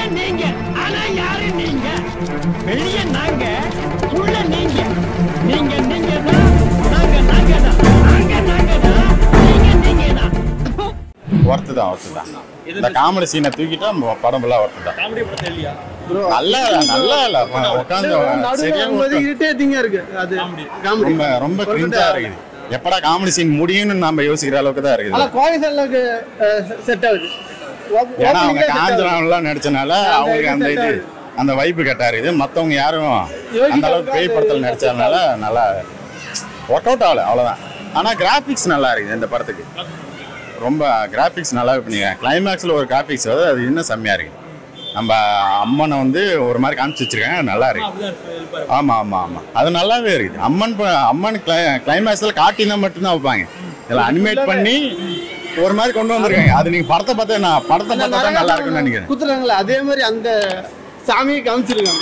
நீங்க ஆனா யாரு நீங்க வெளிய நாங்க உள்ள நீங்க நீங்க நீங்க தான் நாங்க நாங்க தான் நாங்க நாங்க தான் நீங்க நீங்க தான் ஒர்த்து தான் ஒர்த்து தான் இந்த காமெடி சீனை தூக்கிட்டா ம- படம் ஃபுல்லாக ஒர்த்து தான் காமெடி படத்தை இல்லையா நல்லா இல்ல நல்லா இல்ல உட்காந்து சரியா நடுவில் இரிட்டேட்டிங்கா இருக்கு அது காமெடி ரொம்ப ரொம்ப கிரிஞ்சா இருக்குது எப்படா காமெடி சீன் முடியும்னு நம்ம யோசிக்கிற அளவுக்கு தான் இருக்குது ஆனா கோவை செல்லுக்கு செட் ஆகுது ஏன்னா அவங்க காஞ்சனாலாம் நடிச்சனால அவங்களுக்கு அந்த இது அந்த வைப்பு கட்டாரு இது மத்தவங்க யாரும் அந்த அளவுக்கு பேய் படத்தில் நடிச்சதுனால நல்லா ஒர்க் அவுட் ஆகல அவ்வளவுதான் ஆனா கிராபிக்ஸ் நல்லா இருக்குது இந்த படத்துக்கு ரொம்ப கிராபிக்ஸ் நல்லா பண்ணிருக்காங்க கிளைமேக்ஸ்ல ஒரு கிராபிக்ஸ் வருது அது இன்னும் செம்மையா இருக்கு நம்ம அம்மனை வந்து ஒரு மாதிரி காமிச்சு வச்சிருக்காங்க நல்லா இருக்கு ஆமா ஆமா ஆமா அது நல்லாவே இருக்குது அம்மன் ப- அம்மன் கிளைமேக்ஸ்ல காட்டினா மட்டும்தான் வைப்பாங்க இதில் அனிமேட் பண்ணி ஒரு மாதிரி கொண்டு வந்திருக்காங்க அது நீங்க படத்தை பார்த்தா நான் படத்தை பார்த்தா தான் நல்லா இருக்கும்னு நினைக்கிறேன் குத்துறாங்களே அதே மாதிரி அந்த சாமியை காமிச்சிருக்காங்க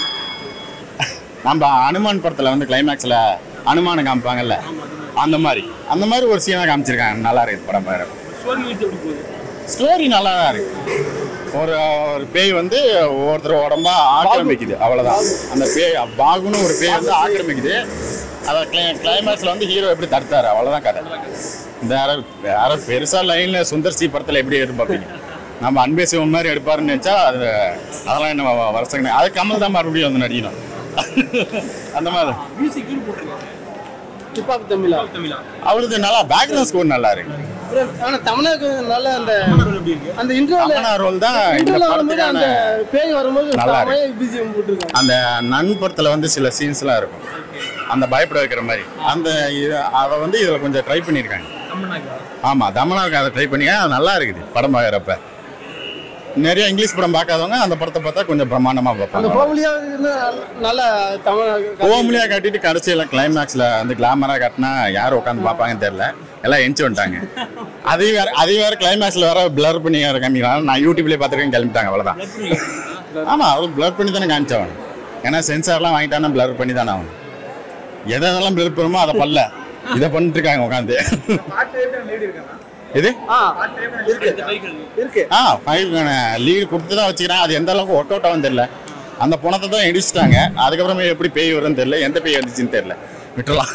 நம்ம அனுமான் படத்துல வந்து கிளைமேக்ஸ்ல அனுமானம் காமிப்பாங்கல்ல அந்த மாதிரி அந்த மாதிரி ஒரு சீனா காமிச்சிருக்காங்க நல்லா இருக்குது படம் பாரு ஸ்டோரி வைஸ் எப்படி போகுது ஸ்டோரி நல்லா தான் இருக்கு ஒரு ஒரு பேய் வந்து ஒருத்தர் உடம்பா ஆக்கிரமிக்குது அவ்வளவுதான் அந்த பேய் பாகுன்னு ஒரு பேய் வந்து ஆக்கிரமிக்குது அதை கிளைமேக்ஸ்ல வந்து ஹீரோ எப்படி தடுத்தாரு அவ்வளவுதான் கதை இந்த யார யார பெருசா லைன்ல சுந்தர் சி படத்துல எப்படி எதிர்பார்ப்பீங்க நம்ம அன்பே சிவன் மாதிரி எடுப்பாருன்னு நினைச்சா அது அதெல்லாம் என்ன வருஷம் அது கமல் தான் மறுபடியும் வந்து நடிக்கணும் அந்த மாதிரி மியூசிக் போட்டுருக்காங்க ஹிப்ஹாப் தமிழா தமிழா அவளுக்கு நல்லா பேக்ரவுண்ட் ஸ்கோர் நல்லா இருக்கு அப்புறம் ஆனா தமிழாக்கு நல்ல அந்த எப்படி இருக்கு அந்த இன்டர்வல் அம்மனா ரோல் தான் இந்த இன்டர்வல் வரும்போது படத்துக்கான அந்த பேய் வரும்போது நல்லா இருக்கு. செமையா பிஜிஎம் போட்டிருக்காங்க அந்த நன் படத்துல வந்து சில சீன்ஸ்லாம் இருக்கும் அந்த பயப்பட வைக்கிற மாதிரி அந்த இது அதை வந்து இதில் கொஞ்சம் ட்ரை பண்ணியிருக்காங்க தமிழ்நாடு ஆமாம் தமிழாவுக்கு அதை ட்ரை பண்ணி அது நல்லா இருக்குது படம் பார்க்குறப்ப நிறைய இங்கிலீஷ் படம் பார்க்காதவங்க அந்த படத்தை பார்த்தா கொஞ்சம் பிரம்மாண்டமாக அந்த பார்ப்பாங்க கோமலியா நல்ல தமிழ் கோமலியாக கட்டிட்டு கடைசியில் கிளைமேக்ஸில் வந்து கிளாமராக கட்டினா யார் உட்காந்து பார்ப்பாங்கன்னு தெரியல எல்லாம் எஞ்சி வந்துட்டாங்க அதையும் வேற அதையும் வேற கிளைமேக்ஸில் வேற பிளர் பண்ணி வேற காமிக்கிறாங்க நான் யூடியூப்லேயே பார்த்துருக்கேன் கிளம்பிட்டாங்க அவ்வளோதான் ஆமாம் அது பிளர் பண்ணி தானே காமிச்சவன் ஏன்னா சென்சார்லாம் வாங்கிட்டானா பிளர் பண்ணி தானே அவன் எதெல்லாம் பிளர் பண்ணுமோ அதை பண்ணல இதை பண்ணிட்டு இருக்காங்க உட்காந்து இது ஆ இருக்கு இருக்கு ஆ ஃபைவ் லீடு கொடுத்து தான் வச்சுக்கிறான் அது எந்த அளவுக்கு ஒர்க் அவுட் ஆகும் தெரியல அந்த பணத்தை தான் இடிச்சிட்டாங்க அதுக்கப்புறமே எப்படி பேய் வரும்னு தெரியல எந்த பேய் வந்துச்சுன்னு தெரியல விட்டுறலாம்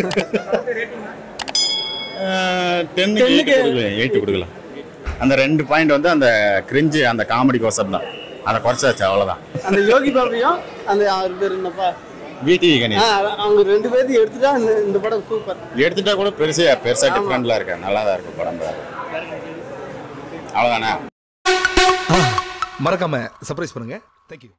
டென்னுக்கு எயிட்டு கொடுக்கலாம் அந்த ரெண்டு பாயிண்ட் வந்து அந்த கிரிஞ்சு அந்த காமெடி கோசம் தான் அதை குறைச்சாச்சு அவ்வளோதான் அந்த யோகி பாபியும் அந்த ஆறு பேர் என்னப்பா விடிவி ஆ, கணேஷ் அவங்க ரெண்டு பேர்த்தையும் எடுத்துட்டா இந்த இந்த படம் சூப்பர் எடுத்துட்டா கூட பெருசா பெருசா டிஃப்ரெண்ட்லாம் இருக்கு நல்லா தான் இருக்கும் படம் அவ்வளோதானே மறக்காம சர்ப்ரைஸ் பண்ணுங்க தேங்க்யூ